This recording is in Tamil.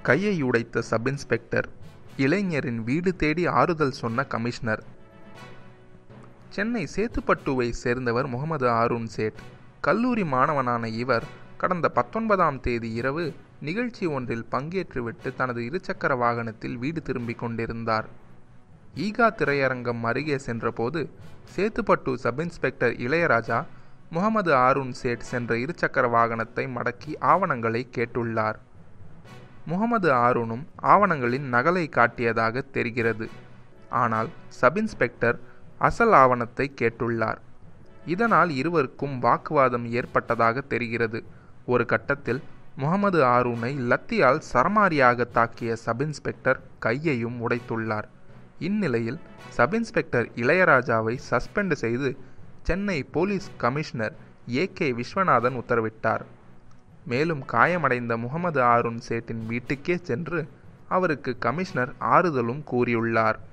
கையை உடைத்த சப் இன்ஸ்பெக்டர் இளைஞரின் வீடு தேடி ஆறுதல் சொன்ன கமிஷனர் சென்னை சேத்துப்பட்டுவை சேர்ந்தவர் முகமது ஆரூன் சேட் கல்லூரி மாணவனான இவர் கடந்த பத்தொன்பதாம் தேதி இரவு நிகழ்ச்சி ஒன்றில் பங்கேற்றுவிட்டு தனது இருசக்கர வாகனத்தில் வீடு திரும்பிக் கொண்டிருந்தார் ஈகா திரையரங்கம் அருகே சென்றபோது சேத்துப்பட்டு சப் இன்ஸ்பெக்டர் இளையராஜா முகமது ஆரூன் சேட் சென்ற இருசக்கர வாகனத்தை மடக்கி ஆவணங்களை கேட்டுள்ளார் முகமது ஆரூனும் ஆவணங்களின் நகலை காட்டியதாக தெரிகிறது ஆனால் சப் இன்ஸ்பெக்டர் அசல் ஆவணத்தை கேட்டுள்ளார் இதனால் இருவருக்கும் வாக்குவாதம் ஏற்பட்டதாக தெரிகிறது ஒரு கட்டத்தில் முகமது ஆரூனை லத்தியால் சரமாரியாக தாக்கிய சப் இன்ஸ்பெக்டர் கையையும் உடைத்துள்ளார் இந்நிலையில் சப் இன்ஸ்பெக்டர் இளையராஜாவை சஸ்பெண்ட் செய்து Chennai police commissioner A K Viswanathan உத்தரவிட்டார் மேலும் காயமடைந்த முகமது ஆரூன் சேட்டின் வீட்டுக்கே சென்று அவருக்கு கமிஷனர் ஆறுதலும் கூறியுள்ளார்